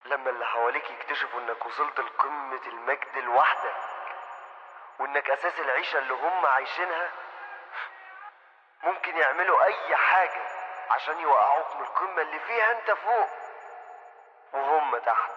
لما اللي حواليك يكتشفوا انك وصلت لقمة المجد لوحدك وانك اساس العيشة اللي هم عايشينها ممكن يعملوا اي حاجة عشان يوقعوك من القمة اللي فيها انت فوق وهم تحت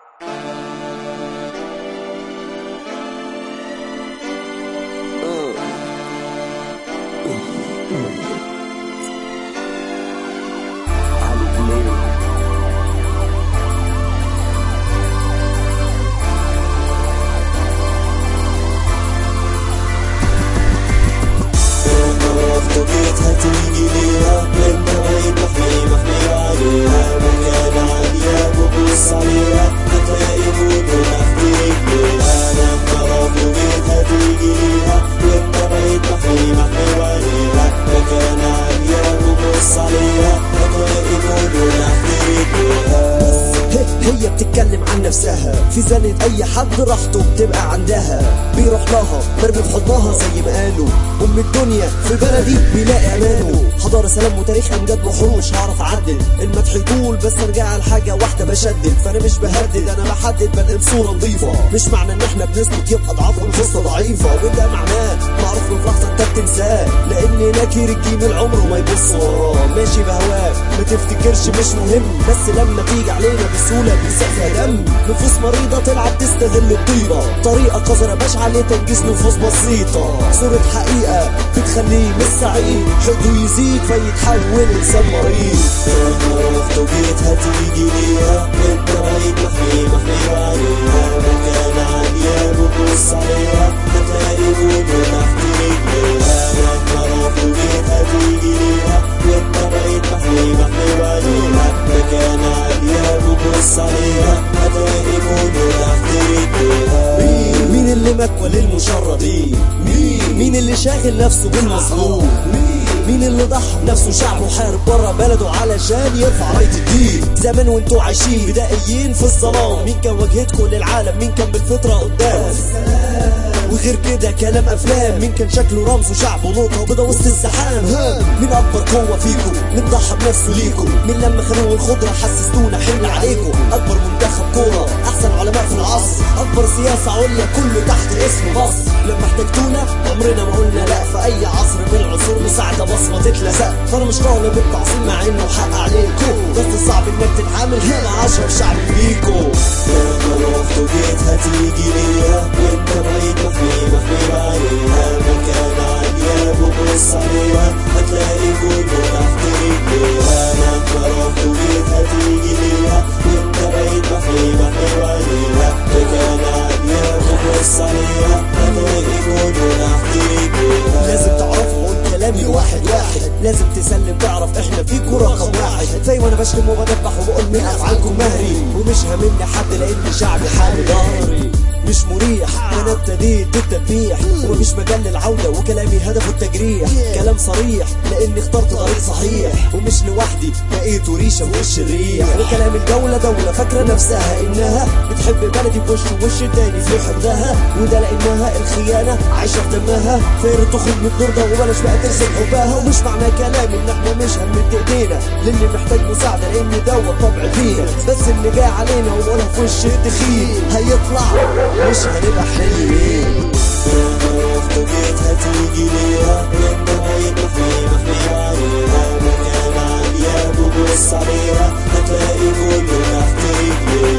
عرفت بيتها تيجي ليها انت بعيد محمي محمي عليها مكان عالية ببص عليها هتلاقي بود تحتيك بيها لما عرفت بيتها تيجي ليها وانت بعيد محمي محمي عليها مكان عالية ببص عليها هتلاقي بود تحتيك بيها هي هي بتتكلم عن نفسها في زنة اي حد راحته بتبقى عندها بيروح لها مرمي في حضنها زي ما قالوا ام الدنيا في بلدي بيلاقي امانه حضارة سلام وتاريخ امجاد وحروب مش هعرف اعدل المدح يطول بس ارجع على حاجة واحدة بشدد فانا مش بهدد انا بحدد بنقل صورة نظيفة مش معنى ان احنا بنسكت يبقى اضعاف انفسنا ضعيفة وده معناه معروف من لحظة انت بتنساه لان ناكر الجيم عمره ما يبص وراه ماشي بهواه ما تفتكرش مش مهم بس لما تيجي علينا بسهولة بيسيح فيها دم نفوس مريضة تلعب تستغل الطيبة طريقة قذرة بشعة لتنجيز نفوس بسيطة صورة حقيقة بتخليه مش سعيد حقده يزيد فيتحول انسان مريض عرفت بيتها تيجي ليها انت بعيد محمي محمي عليها مكان عالية ببص عليها هتلاقي بود تحتيك بيها لما عرفت بيتها تيجي ليها وانت بعيد محمي محمي عليها مكان عالية ببص عليها هتلاقي بود تحتيك بيها مين مين اللي مكوى للمشردين مين مين اللي شاغل نفسه بالمظلوم مين مين اللي ضحى بنفسه شعبه وحارب بره بلده علشان يرفع راية الدين زمان وانتوا عايشين بدائيين في الظلام مين كان واجهتكم للعالم مين كان بالفطرة قدام وغير كده كلام افلام مين كان شكله رمز وشعب ونقطة وبيضة وسط الزحام ها مين اكبر قوة فيكم مين ضحى بنفسه ليكم مين لما خانوا الخضرة حسستونا حمل عليكم اكبر منتخب كورة احسن علماء في العصر اكبر سياسة عليا كله تحت اسم مصر لما احتجتونا عمرنا ما قلنا لا في اي عصر من العصور مساعدة بصمة تتلزق فانا مش طالب التعظيم مع انه حق عليكم بس صعب انك تتعامل مع اشهر شعب فيكم لما رحت بيتها تيجي ليها وانت بعيد محمي محمي عليها مكان عالية ببص عليها هتلاقي بود تحتيك بيها لما رحت بيتها تيجي ليها وانت بعيد محمي محمي عليها مكان عالية ببص عليها هتلاقي بود تحتيك بيها لازم تعرفوا اقول كلامي واحد واحد لازم تسلم تعرف احنا فيكم رقم واحد زي وانا بشتم وبدبح وبقول من افعالكم مهري ومش هاممني حد لان شعبي حامي ظهري مش مريح انا ابتديت بالتدبيح ومفيش مجال للعودة وكلامي هدفه التجريح كلام صريح لاني اخترت طريق صحيح ومش لوحدي لقيت ريشة في وش الريح وكلام الدولة دولة فاكرة نفسها انها بتحب بلدي بوش ووش التاني في حبها وده لانها الخيانة عايشة في دمها فير تخرج من الدور ده وبلاش بقى ترسم حبها ومش معنى كلامي ان احنا مش هنمد ايدينا للي محتاج مساعدة لان دوت طبع فينا بس اللي جاي علينا ونقولها في وش التخين هيطلع مش هنبقى حلوين رحت بيتها تيجي ليها وانت بعيد محمي محمي عليها مكان عالية ببص عليها هتلاقي كله تحتيك ليها